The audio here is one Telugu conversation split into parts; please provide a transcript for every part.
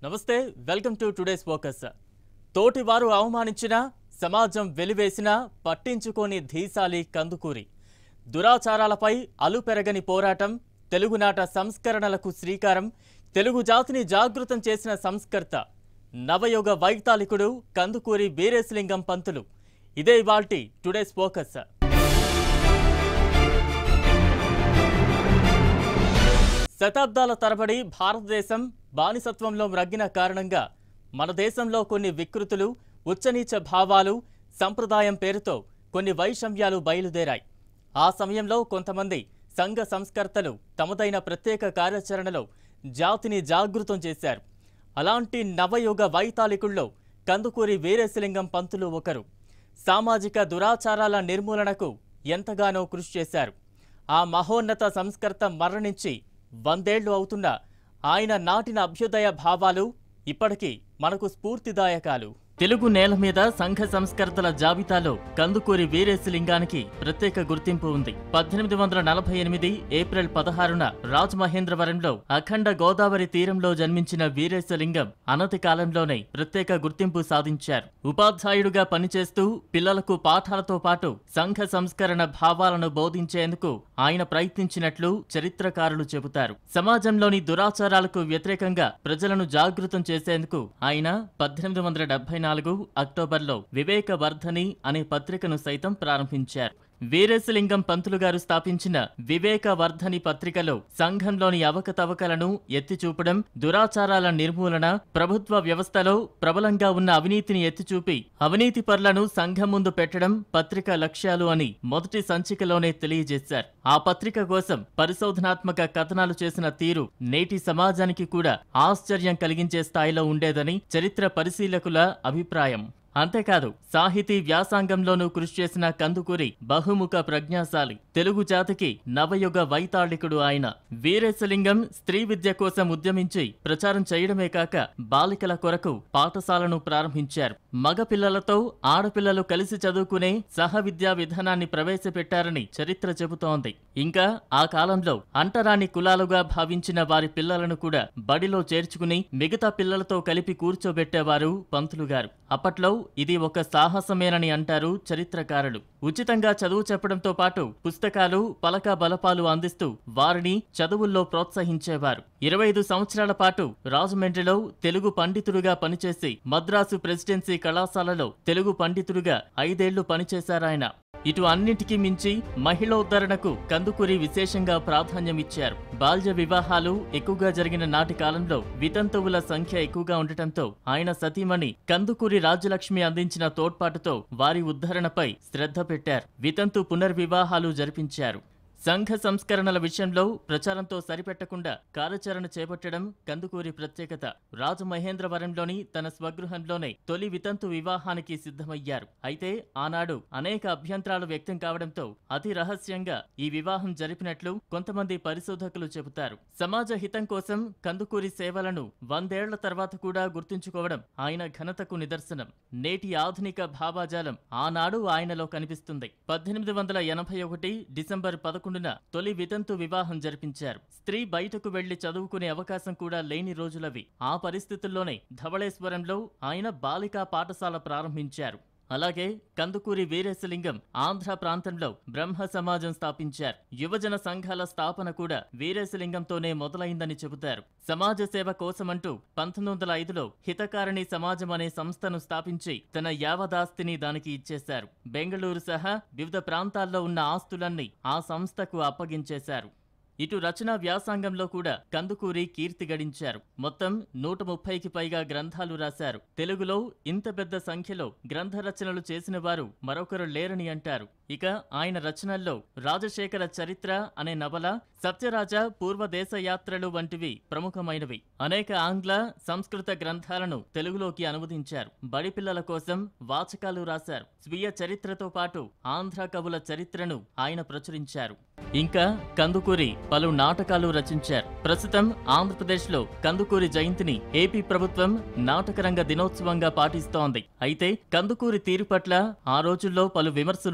నమస్తే వెల్కమ్ టు టుడేస్ ఫోకస్ తోటి వారు అవమానించినా సమాజం వెలివేసినా పట్టించుకోని ధీశాలి కందుకూరి దురాచారాలపై అలుపెరగని పోరాటం తెలుగునాట సంస్కరణలకు శ్రీకారం తెలుగు జాతిని జాగృతం చేసిన సంస్కర్త నవయుగ వైతాళికుడు కందుకూరి వీరేశలింగం పంతులు ఇదే ఇవాల్టి టుడేస్ ఫోకస్ శతాబ్దాల తరబడి భారతదేశం బానిసత్వంలో మ్రగ్గిన కారణంగా మన దేశంలో కొన్ని వికృతులు ఉచ్చనీచ భావాలు సంప్రదాయం పేరుతో కొన్ని వైషమ్యాలు బయలుదేరాయి ఆ సమయంలో కొంతమంది సంఘ సంస్కర్తలు తమదైన ప్రత్యేక కార్యాచరణలో జాతిని జాగృతం చేశారు అలాంటి నవయుగ వైతాళికుల్లో కందుకూరి వీరేశలింగం పంతులు ఒకరు సామాజిక దురాచారాల నిర్మూలనకు ఎంతగానో కృషి చేశారు ఆ మహోన్నత సంస్కర్త మరణించి వందేళ్లు అవుతున్నా ఆయన నాటిన అభ్యుదయ భావాలు ఇప్పటికీ మనకు స్ఫూర్తిదాయకాలు తెలుగు నేల మీద సంఘ సంస్కర్తల జాబితాలో కందుకూరి వీరేశలింగానికి ప్రత్యేక గుర్తింపు ఉంది పద్దెనిమిది వందల నలభై ఎనిమిది ఏప్రిల్ పదహారున రాజమహేంద్రవరంలో అఖండ గోదావరి తీరంలో జన్మించిన వీరేశలింగం అనతి కాలంలోనే ప్రత్యేక గుర్తింపు సాధించారు ఉపాధ్యాయుడుగా పనిచేస్తూ పిల్లలకు పాఠాలతో పాటు సంఘ సంస్కరణ భావాలను బోధించేందుకు ఆయన ప్రయత్నించినట్లు చరిత్రకారులు చెబుతారు సమాజంలోని దురాచారాలకు వ్యతిరేకంగా ప్రజలను జాగృతం చేసేందుకు ఆయన పద్దెనిమిది వందల డెబ్బై నాలుగు అక్టోబర్లో వివేకవర్ధని అనే పత్రికను సైతం ప్రారంభించారు వీరేశలింగం పంతులు గారు స్థాపించిన వివేకవర్ధని పత్రికలో సంఘంలోని అవకతవకలను ఎత్తిచూపడం దురాచారాల నిర్మూలన ప్రభుత్వ వ్యవస్థలో ప్రబలంగా ఉన్న అవినీతిని ఎత్తిచూపి అవినీతి పరులను సంఘం ముందు పెట్టడం పత్రిక లక్ష్యాలు అని మొదటి సంచికలోనే తెలియజేశారు ఆ పత్రిక కోసం పరిశోధనాత్మక కథనాలు చేసిన తీరు నేటి సమాజానికి కూడా ఆశ్చర్యం కలిగించే స్థాయిలో ఉండేదని చరిత్ర పరిశీలకుల అభిప్రాయం అంతేకాదు సాహితీ వ్యాసాంగంలోనూ కృషి చేసిన కందుకూరి బహుముఖ ప్రజ్ఞాశాలి తెలుగు జాతికి నవయుగ వైతాళికుడు ఆయన వీరేశలింగం స్త్రీ విద్య కోసం ఉద్యమించి ప్రచారం చేయడమే కాక బాలికల కొరకు పాఠశాలను ప్రారంభించారు మగ పిల్లలతో ఆడపిల్లలు కలిసి చదువుకునే సహ విద్యా విధానాన్ని ప్రవేశపెట్టారని చరిత్ర చెబుతోంది ఇంకా ఆ కాలంలో అంటరాని కులాలుగా భావించిన వారి పిల్లలను కూడా బడిలో చేర్చుకుని మిగతా పిల్లలతో కలిపి కూర్చోబెట్టేవారు పంతులు గారు అప్పట్లో ఇది ఒక సాహసమేనని అంటారు చరిత్రకారులు ఉచితంగా చదువు చెప్పడంతో పాటు పుస్తకాలు పలక బలపాలు అందిస్తూ వారిని చదువుల్లో ప్రోత్సహించేవారు ఇరవై ఐదు సంవత్సరాల పాటు రాజమండ్రిలో తెలుగు పండితుడుగా పనిచేసి మద్రాసు ప్రెసిడెన్సీ కళాశాలలో తెలుగు పండితుడుగా ఐదేళ్లు పనిచేశారాయన ఇటు అన్నింటికీ మించి మహిళోద్ధరణకు కందుకూరి విశేషంగా ప్రాధాన్యమిచ్చారు బాల్య వివాహాలు ఎక్కువగా జరిగిన నాటి కాలంలో వితంతువుల సంఖ్య ఎక్కువగా ఉండటంతో ఆయన సతీమణి కందుకూరి రాజ్యలక్ష్మి అందించిన తోడ్పాటుతో వారి ఉద్ధరణపై శ్రద్ధ పెట్టారు వితంతు పునర్వివాహాలు జరిపించారు సంఘ సంస్కరణల విషయంలో ప్రచారంతో సరిపెట్టకుండా కార్యాచరణ చేపట్టడం కందుకూరి ప్రత్యేకత రాజమహేంద్రవరంలోని తన స్వగృహంలోనే తొలి వితంతు వివాహానికి సిద్ధమయ్యారు అయితే ఆనాడు అనేక అభ్యంతరాలు వ్యక్తం కావడంతో అతి రహస్యంగా ఈ వివాహం జరిపినట్లు కొంతమంది పరిశోధకులు చెబుతారు సమాజ హితం కోసం కందుకూరి సేవలను వందేళ్ల తర్వాత కూడా గుర్తుంచుకోవడం ఆయన ఘనతకు నిదర్శనం నేటి ఆధునిక భావాజాలం ఆనాడు ఆయనలో కనిపిస్తుంది పద్దెనిమిది వందల ఎనభై ఒకటి డిసెంబర్ పదకొండున తొలి వితంతు వివాహం జరిపించారు స్త్రీ బయటకు వెళ్లి చదువుకునే అవకాశం కూడా లేని రోజులవి ఆ పరిస్థితుల్లోనే ధవళేశ్వరంలో ఆయన బాలికా పాఠశాల ప్రారంభించారు అలాగే కందుకూరి వీరేశలింగం ఆంధ్ర ప్రాంతంలో బ్రహ్మ సమాజం స్థాపించారు యువజన సంఘాల స్థాపన కూడా వీరేశలింగంతోనే మొదలైందని చెబుతారు సమాజ సేవ కోసమంటూ పంతొమ్మిది వందల ఐదులో హితకారిణి సమాజం అనే సంస్థను స్థాపించి తన యావదాస్తిని దానికి ఇచ్చేశారు బెంగళూరు సహా వివిధ ప్రాంతాల్లో ఉన్న ఆస్తులన్నీ ఆ సంస్థకు అప్పగించేశారు ఇటు రచనా వ్యాసాంగంలో కూడా కందుకూరి కీర్తి గడించారు మొత్తం నూట ముప్పైకి పైగా గ్రంథాలు రాశారు తెలుగులో ఇంత పెద్ద సంఖ్యలో గ్రంథ రచనలు చేసిన వారు మరొకరు లేరని అంటారు ఇక ఆయన రచనల్లో రాజశేఖర చరిత్ర అనే నవల సత్యరాజ పూర్వ దేశ యాత్రలు వంటివి ప్రముఖమైనవి అనేక ఆంగ్ల సంస్కృత గ్రంథాలను తెలుగులోకి అనువదించారు బడి పిల్లల కోసం వాచకాలు రాశారు స్వీయ చరిత్రతో పాటు ఆంధ్ర కవుల చరిత్రను ఆయన ప్రచురించారు ఇంకా కందుకూరి పలు నాటకాలు రచించారు ప్రస్తుతం ఆంధ్రప్రదేశ్లో కందుకూరి జయంతిని ఏపీ ప్రభుత్వం నాటకరంగ దినోత్సవంగా పాటిస్తోంది అయితే కందుకూరి తీరు పట్ల ఆ రోజుల్లో పలు విమర్శలుండేవి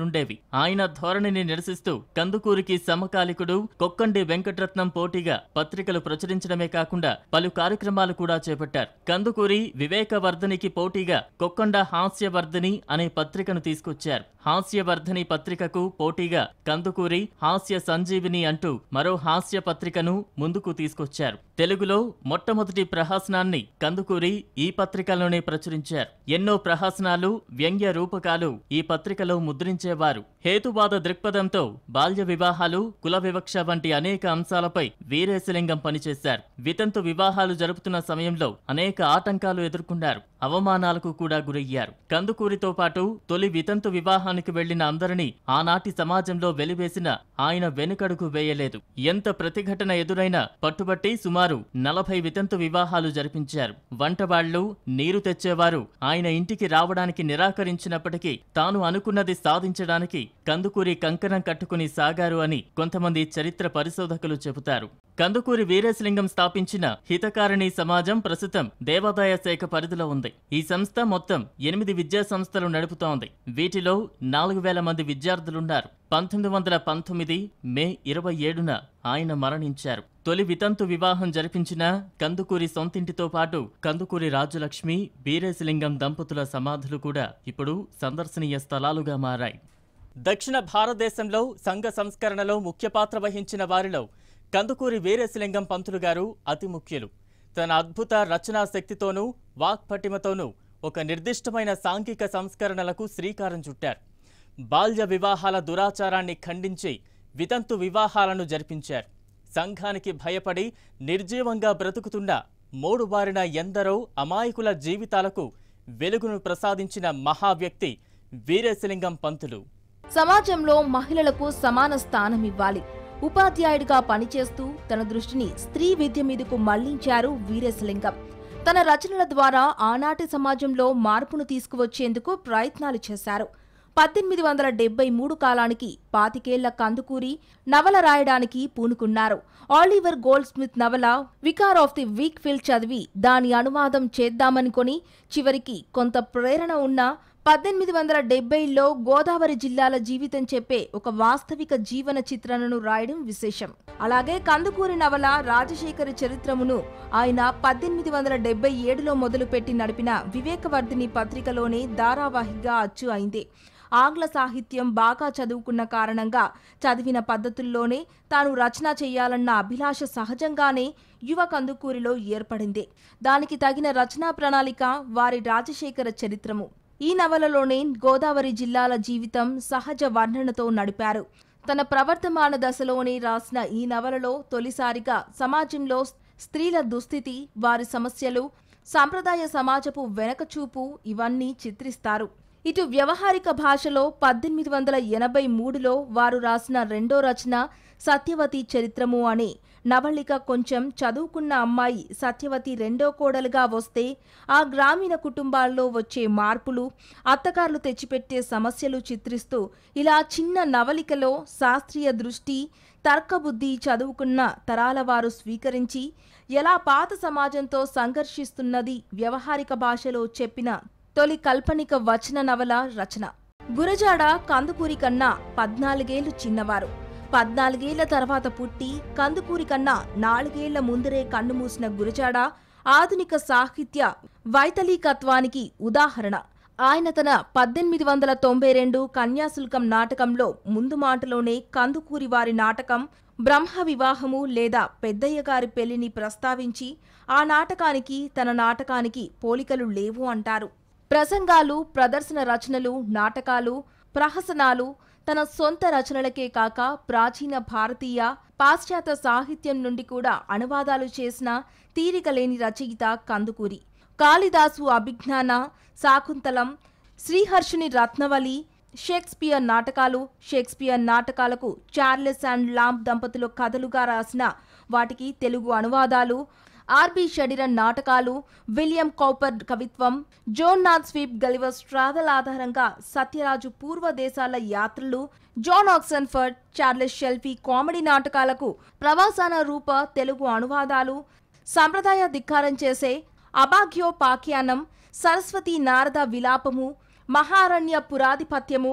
ఆయన ధోరణిని నిరసిస్తూ కందుకూరికి సమకాలికుడు కొక్కండి వెంకటరత్నం పోటీగా పత్రికలు ప్రచురించడమే కాకుండా పలు కార్యక్రమాలు కూడా చేపట్టారు కందుకూరి వివేకవర్ధనికి పోటీగా కొక్కొండ హాస్యవర్ధని అనే పత్రికను తీసుకొచ్చారు హాస్యవర్ధని పత్రికకు పోటీగా కందుకూరి హాస్య సంజీవిని అంటూ మరో హాస్య పత్రికను ముందుకు తీసుకొచ్చారు తెలుగులో మొట్టమొదటి ప్రహసనాన్ని కందుకూరి ఈ పత్రికలోనే ప్రచురించారు ఎన్నో ప్రహసనాలు వ్యంగ్య రూపకాలు ఈ పత్రికలో ముద్రించేవారు హేతువాద దృక్పథంతో బాల్య వివాహాలు కుల వివక్ష వంటి అనేక అంశాలపై వీరేశలింగం పనిచేశారు వితంతు వివాహాలు జరుపుతున్న సమయంలో అనేక ఆటంకాలు ఎదుర్కొన్నారు అవమానాలకు కూడా గురయ్యారు కందుకూరితో పాటు తొలి వితంతు వివాహానికి వెళ్లిన అందరినీ ఆనాటి సమాజంలో వెలివేసిన ఆయన వెనుకడుగు వేయలేదు ఎంత ప్రతిఘటన ఎదురైనా పట్టుబట్టి సుమారు నలభై వితంతు వివాహాలు జరిపించారు వంటవాళ్లు నీరు తెచ్చేవారు ఆయన ఇంటికి రావడానికి నిరాకరించినప్పటికీ తాను అనుకున్నది సాధించడానికి కందుకూరి కంకణం కట్టుకుని సాగారు అని కొంతమంది చరిత్ర పరిశోధకులు చెబుతారు కందుకూరి వీరేశలింగం స్థాపించిన హితకారిణి సమాజం ప్రస్తుతం దేవాదాయ శాఖ పరిధిలో ఉంది ఈ సంస్థ మొత్తం ఎనిమిది విద్యా సంస్థలు నడుపుతోంది వీటిలో నాలుగు వేల మంది విద్యార్థులున్నారు పంతొమ్మిది వందల పంతొమ్మిది మే ఇరవై ఏడున ఆయన మరణించారు తొలి వితంతు వివాహం జరిపించిన కందుకూరి సొంతింటితో పాటు కందుకూరి రాజలక్ష్మి వీరేశలింగం దంపతుల సమాధులు కూడా ఇప్పుడు సందర్శనీయ స్థలాలుగా మారాయి దక్షిణ భారతదేశంలో సంఘ సంస్కరణలో ముఖ్య పాత్ర వహించిన వారిలో కందుకూరి వీరేశలింగం పంతులు గారు అతి ముఖ్యులు తన అద్భుత రచనా శక్తితోనూ వాక్పటిమతోనూ ఒక నిర్దిష్టమైన సాంఘిక సంస్కరణలకు శ్రీకారం చుట్టారు బాల్య వివాహాల దురాచారాన్ని ఖండించి వితంతు వివాహాలను జరిపించారు సంఘానికి భయపడి నిర్జీవంగా బ్రతుకుతున్న మూడు బారిన ఎందరో అమాయకుల జీవితాలకు వెలుగును ప్రసాదించిన మహావ్యక్తి వీరేశలింగం పంతులు సమాజంలో మహిళలకు సమాన స్థానం ఇవ్వాలి ఉపాధ్యాయుడిగా పనిచేస్తూ తన దృష్టిని స్త్రీ విద్య మీదకు మళ్లించారు వీరేశలింగం తన రచనల ద్వారా ఆనాటి సమాజంలో మార్పును తీసుకువచ్చేందుకు ప్రయత్నాలు చేశారు పద్దెనిమిది వందల డెబ్బై మూడు కాలానికి పాతికేళ్ల కందుకూరి నవల రాయడానికి పూనుకున్నారు ఆలివర్ గోల్డ్ స్మిత్ నవల Vicar of the Wakefield చదివి దాని అనువాదం చేద్దామనుకొని చివరికి కొంత ప్రేరణ ఉన్న పద్దెనిమిది వందల డెబ్బైలో గోదావరి జిల్లాల జీవితం చెప్పే ఒక వాస్తవిక జీవన చిత్రణను రాయడం విశేషం అలాగే కందుకూరి నవల రాజశేఖర చరిత్రమును ఆయన పద్దెనిమిది వందల డెబ్బై ఏడులో మొదలుపెట్టి నడిపిన వివేకవర్ధిని పత్రికలోనే ధారావాహిగా అచ్చు అయింది ఆంగ్ల సాహిత్యం బాగా చదువుకున్న కారణంగా చదివిన పద్ధతుల్లోనే తాను రచన చేయాలన్న అభిలాష సహజంగానే యువ కందుకూరిలో ఏర్పడింది దానికి తగిన రచనా ప్రణాళిక వారి రాజశేఖర చరిత్రము ఈ నవలలోనే గోదావరి జిల్లాల జీవితం సహజ వర్ణనతో నడిపారు తన ప్రవర్తమాన దశలోనే రాసిన ఈ నవలలో తొలిసారిగా సమాజంలో స్త్రీల దుస్థితి వారి సమస్యలు సాంప్రదాయ సమాజపు వెనకచూపు ఇవన్నీ చిత్రిస్తారు ఇటు వ్యవహారిక భాషలో పద్దెనిమిది వందల ఎనభై మూడులో వారు రాసిన రెండో రచన సత్యవతి చరిత్రము అనే నవళిక కొంచెం చదువుకున్న అమ్మాయి సత్యవతి రెండో కోడలుగా వస్తే ఆ గ్రామీణ కుటుంబాల్లో వచ్చే మార్పులు అత్తగారులు తెచ్చిపెట్టే సమస్యలు చిత్రిస్తూ ఇలా చిన్న నవలికలో శాస్త్రీయ దృష్టి తర్కబుద్ధి చదువుకున్న తరాల వారు స్వీకరించి ఎలా పాత సమాజంతో సంఘర్షిస్తున్నది వ్యవహారిక భాషలో చెప్పిన తొలి కాల్పనిక వచన నవల రచన గురజాడ కందుకూరి కన్నా పద్నాలుగేళ్లు చిన్నవారు పద్నాలుగేళ్ల తర్వాత పుట్టి కందుకూరి కన్నా నాలుగేళ్ల ముందరే కన్నుమూసిన గురజాడ ఆధునిక సాహిత్య వైతలీకత్వానికి ఉదాహరణ ఆయన తన పద్దెనిమిది వందల తొంభై రెండు కన్యాశుల్కం నాటకంలో ముందు మాటలోనే కందుకూరి వారి నాటకం బ్రహ్మ వివాహము లేదా పెద్దయ్య గారి పెళ్లిని ప్రస్తావించి ఆ నాటకానికి తన నాటకానికి పోలికలు లేవు అంటారు ప్రసంగాలు ప్రదర్శన రచనలు నాటకాలు ప్రహసనాలు తన సొంత రచనలకే కాక ప్రాచీన భారతీయ పాశ్చాత్య సాహిత్యం నుండి కూడా అనువాదాలు చేసిన తీరిక లేని రచయిత కందుకూరి కాళిదాసు అభిజ్ఞాన శాకుంతలం శ్రీహర్షుని రత్నవలి షేక్స్పియర్ నాటకాలు షేక్స్పియర్ నాటకాలకు చార్లెస్ అండ్ లాంప్ దంపతులు కథలుగా రాసిన వాటికి తెలుగు అనువాదాలు ఆర్బి షడిరన్ నాటకాలు విలియం కౌపర్ కవిత్వం Jonathan Swift Gulliver's travel ఆధారంగా సత్యరాజు పూర్వ దేశాల యాత్రలు John Oxenford Charles Selby comedy నాటకాలకు ప్రవాసాన రూప తెలుగు అనువాదాలు సంప్రదాయ ధిక్కారం చేసే అభాగ్యోపాఖ్యానం సరస్వతి నారద విలాపము మహారణ్య పురాధిపత్యము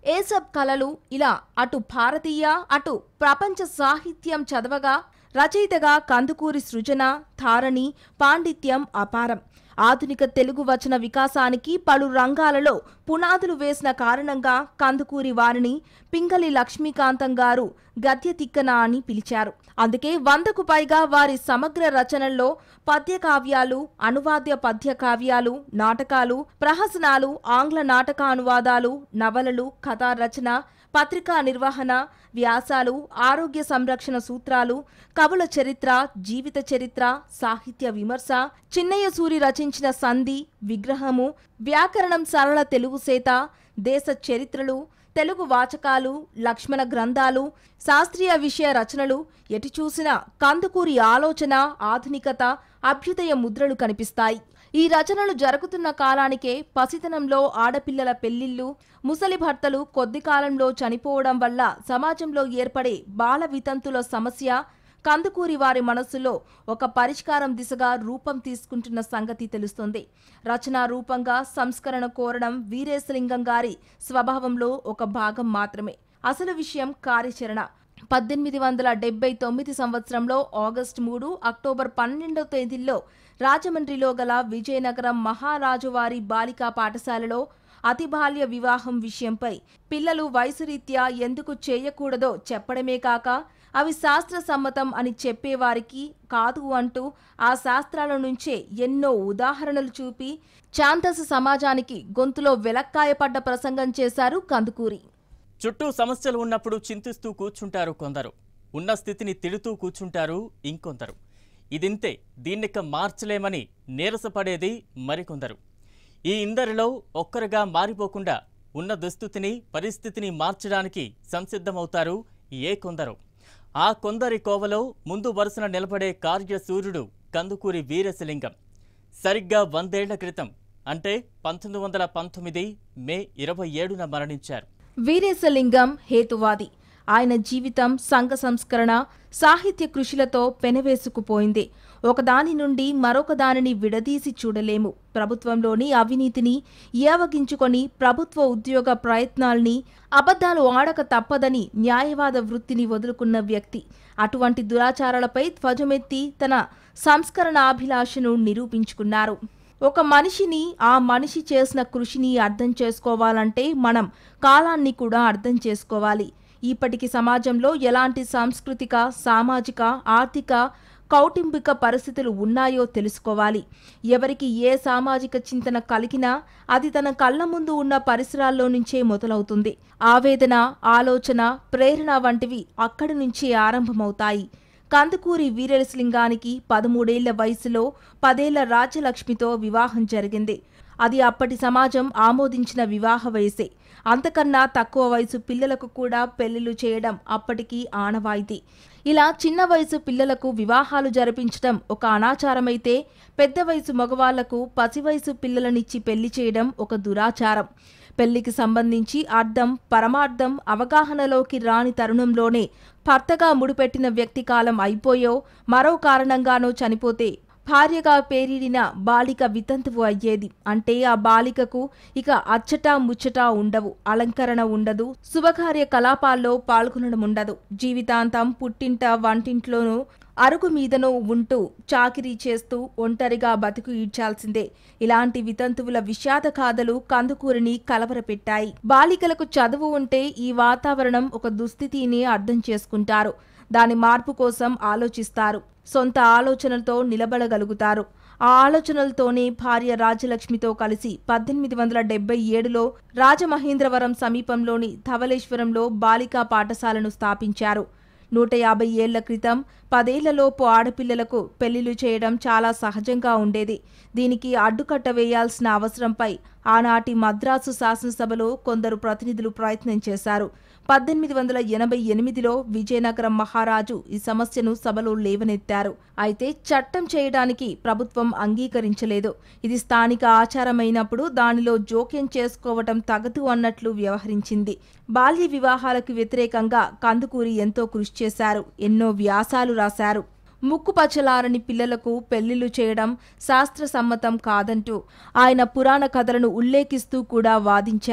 ఏసబ్ కళలు ఇలా అటు భారతీయ అటు ప్రపంచ సాహిత్యం చదవగా రచయితగా కందుకూరి సృజన ధారణి పాండిత్యం అపారం ఆధునిక తెలుగు వచన వికాసానికి పలు రంగాలలో పునాదులు వేసిన కారణంగా కందుకూరి వారిని పింగళి లక్ష్మీకాంతం గారు గద్య తిక్కన అని పిలిచారు అందుకే వందకు పైగా వారి సమగ్ర రచనల్లో పద్య కావ్యాలు అనువాద్య పద్య కావ్యాలు నాటకాలు ప్రహసనాలు ఆంగ్ల నాటక అనువాదాలు నవలలు కథా రచన పత్రికా నిర్వహణ వ్యాసాలు ఆరోగ్య సంరక్షణ సూత్రాలు కవుల చరిత్ర జీవిత చరిత్ర సాహిత్య విమర్శ చిన్నయ్య సూరి రచించిన సంధి విగ్రహము వ్యాకరణం సరళ తెలుగు సేత దేశ చరిత్రలు తెలుగు వాచకాలు లక్ష్మణ గ్రంథాలు శాస్త్రీయ విషయ రచనలు ఎటు చూసినా కందుకూరి ఆలోచన ఆధునికత అభ్యుదయ ముద్రలు కనిపిస్తాయి ఈ రచనలు జరుగుతున్న కాలానికే పసితనంలో ఆడపిల్లల పెళ్లిళ్లు ముసలి భర్తలు కొద్ది కాలంలో చనిపోవడం వల్ల సమాజంలో ఏర్పడే బాల వితంతుల సమస్య కందుకూరి వారి మనస్సులో ఒక పరిష్కారం దిశగా రూపం తీసుకుంటున్న సంగతి తెలుస్తుంది రచనా రూపంగా సంస్కరణ కోరడం వీరేశలింగం గారి స్వభావంలో ఒక భాగం మాత్రమే అసలు విషయం కార్యాచరణ పద్దెనిమిది వందల డెబ్బై తొమ్మిది సంవత్సరంలో ఆగస్టు మూడు అక్టోబర్ పన్నెండో తేదీల్లో రాజమండ్రిలో గల విజయనగరం మహారాజువారి బాలికా పాఠశాలలో అతి బాల్య వివాహం విషయంపై పిల్లలు వయసురీత్యా ఎందుకు చేయకూడదో చెప్పడమే కాక అవి శాస్త్ర సమ్మతం అని చెప్పేవారికి కాదు అంటూ ఆ శాస్త్రాల నుంచే ఎన్నో ఉదాహరణలు చూపి ఛాందస సమాజానికి గొంతులో వెలక్కాయపడ్డ ప్రసంగం చేశారు కందుకూరి చుట్టూ సమస్యలు ఉన్నప్పుడు చింతిస్తూ కూర్చుంటారు కొందరు ఉన్న స్థితిని తిడుతూ కూర్చుంటారు ఇంకొందరు ఇదింతే దీన్నిక మార్చలేమని నీరసపడేది మరికొందరు ఈ ఇందరిలో ఒక్కరుగా మారిపోకుండా ఉన్న దుస్థితిని పరిస్థితిని మార్చడానికి సంసిద్ధమవుతారు ఏ కొందరు ఆ కొందరి కోవలో ముందు వరుసన నిలబడే కార్యసూర్యుడు కందుకూరి వీరశలింగం సరిగ్గా వందేళ్ల క్రితం అంటే పంతొమ్మిది వందల పంతొమ్మిది మే ఇరవై ఏడున మరణించారు వీరేశలింగం హేతువాది ఆయన జీవితం సంఘ సంస్కరణ సాహిత్య కృషులతో పెనవేసుకుపోయింది ఒకదాని నుండి మరొక దానిని విడదీసి చూడలేము ప్రభుత్వంలోని అవినీతిని ఏవగించుకొని ప్రభుత్వ ఉద్యోగ ప్రయత్నాల్ని అబద్ధాలు ఆడక తప్పదని న్యాయవాద వృత్తిని వదులుకున్న వ్యక్తి అటువంటి దురాచారాలపై ధ్వజమెత్తి తన సంస్కరణాభిలాషను నిరూపించుకున్నారు ఒక మనిషిని ఆ మనిషి చేసిన కృషిని అర్థం చేసుకోవాలంటే మనం కాలాన్ని కూడా అర్థం చేసుకోవాలి ఇప్పటికి సమాజంలో ఎలాంటి సాంస్కృతిక సామాజిక ఆర్థిక కౌటుంబిక పరిస్థితులు ఉన్నాయో తెలుసుకోవాలి ఎవరికి ఏ సామాజిక చింతన కలిగినా అది తన కళ్ళ ముందు ఉన్న పరిసరాల్లో నుంచే మొదలవుతుంది ఆవేదన ఆలోచన ప్రేరణ వంటివి అక్కడి నుంచే ఆరంభమవుతాయి కందుకూరి వీరేశలింగానికి పదమూడేళ్ల వయసులో పదేళ్ల రాజ్యలక్ష్మితో వివాహం జరిగింది అది అప్పటి సమాజం ఆమోదించిన వివాహ వయసే అంతకన్నా తక్కువ వయసు పిల్లలకు కూడా పెళ్లిళ్లు చేయడం అప్పటికి ఆనవాయితీ ఇలా చిన్న వయసు పిల్లలకు వివాహాలు జరిపించడం ఒక అనాచారమైతే పెద్ద వయసు మగవాళ్లకు పసి వయసు పిల్లలనిచ్చి పెళ్లి చేయడం ఒక దురాచారం పెళ్లికి సంబంధించి అర్థం పరమార్థం అవగాహనలోకి రాని తరుణంలోనే భర్తగా ముడిపెట్టిన వ్యక్తి కాలం అయిపోయో మరో కారణంగానో చనిపోతే భార్యగా పేరిడిన బాలిక వితంతువు అయ్యేది అంటే ఆ బాలికకు ఇక అచ్చట ముచ్చట ఉండవు అలంకరణ ఉండదు శుభకార్య కలాపాల్లో పాల్గొనడం ఉండదు జీవితాంతం పుట్టింట వంటింట్లోనూ అరుగు మీదనో ఉంటూ చాకిరీ చేస్తూ ఒంటరిగా బతుకు ఈడ్చాల్సిందే ఇలాంటి వితంతువుల విషాద గాథలు కందుకూరిని కలవరపెట్టాయి బాలికలకు చదువు ఉంటే ఈ వాతావరణం ఒక దుస్థితిని అర్థం చేసుకుంటారు దాని మార్పు కోసం ఆలోచిస్తారు సొంత ఆలోచనలతో నిలబడగలుగుతారు ఆ ఆలోచనలతోనే భార్య రాజలక్ష్మితో కలిసి పద్దెనిమిది వందల డెబ్బై ఏడులో రాజమహేంద్రవరం సమీపంలోని ధవళేశ్వరంలో బాలికా పాఠశాలను స్థాపించారు నూట యాభై ఏళ్ల క్రితం పదేళ్లలోపు ఆడపిల్లలకు పెళ్లిళ్లు చేయడం చాలా సహజంగా ఉండేది దీనికి అడ్డుకట్ట వేయాల్సిన అవసరంపై ఆనాటి మద్రాసు శాసనసభలో కొందరు ప్రతినిధులు ప్రయత్నం చేశారు పద్దెనిమిది వందల ఎనభై ఎనిమిదిలో విజయనగరం మహారాజు ఈ సమస్యను సభలో లేవనెత్తారు అయితే చట్టం చేయడానికి ప్రభుత్వం అంగీకరించలేదు ఇది స్థానిక ఆచారమైనప్పుడు దానిలో జోక్యం చేసుకోవటం తగదు అన్నట్లు వ్యవహరించింది బాల్య వివాహాలకు వ్యతిరేకంగా కందుకూరి ఎంతో కృషి చేశారు ఎన్నో వ్యాసాలు రాశారు ముక్కుపచ్చలారని పిల్లలకు పెళ్లిళ్లు చేయడం శాస్త్ర సమ్మతం కాదంటూ ఆయన పురాణ కథలను ఉల్లేఖిస్తూ కూడా వాదించారు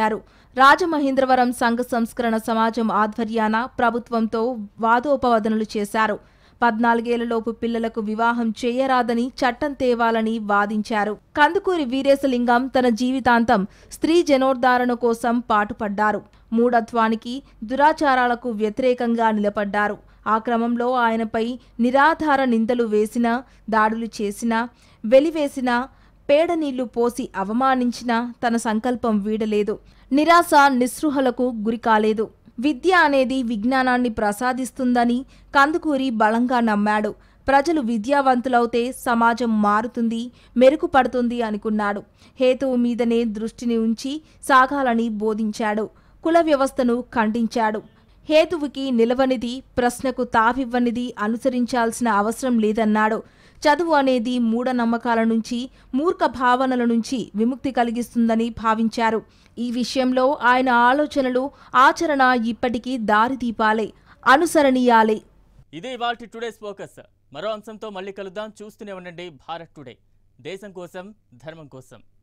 రాజమహేంద్రవరం సంఘ సంస్కరణ సమాజం ఆధ్వర్యాన ప్రభుత్వంతో వాదోపవాదనలు చేశారు పద్నాలుగేళ్లలోపు పిల్లలకు వివాహం చేయరాదని చట్టం తేవాలని వాదించారు కందుకూరి వీరేశలింగం తన జీవితాంతం స్త్రీ జనోద్ధారణ కోసం పాటుపడ్డారు మూఢత్వానికి దురాచారాలకు వ్యతిరేకంగా నిలబడ్డారు ఆ క్రమంలో ఆయనపై నిరాధార నిందలు వేసినా దాడులు చేసినా వెలివేసినా పేడ నీళ్లు పోసి అవమానించినా తన సంకల్పం వీడలేదు నిరాశ నిస్పృహలకు గురికాలేదు విద్య అనేది విజ్ఞానాన్ని ప్రసాదిస్తుందని కందుకూరి బలంగా నమ్మాడు ప్రజలు విద్యావంతులవుతే సమాజం మారుతుంది మెరుగుపడుతుంది అనుకున్నాడు హేతువు మీదనే దృష్టిని ఉంచి సాగాలని బోధించాడు కుల వ్యవస్థను ఖండించాడు హేతువుకి నిలవనిది ప్రశ్నకు తావివ్వనిది అనుసరించాల్సిన అవసరం లేదన్నాడు చదువు అనేది మూఢనమ్మకాల నుంచి మూర్ఖ భావనల నుంచి విముక్తి కలిగిస్తుందని భావించారు ఈ విషయంలో ఆయన ఆలోచనలు ఆచరణ ఇప్పటికీ దారిదీపాలే అనుసరణీయాలే ఇదే ఇవాల్టి టుడేస్ ఫోకస్ మరో అంశంతో మళ్ళీ కలుద్దాం చూస్తూనే ఉండండి భారత్ టుడే దేశం కోసం ధర్మం కోసం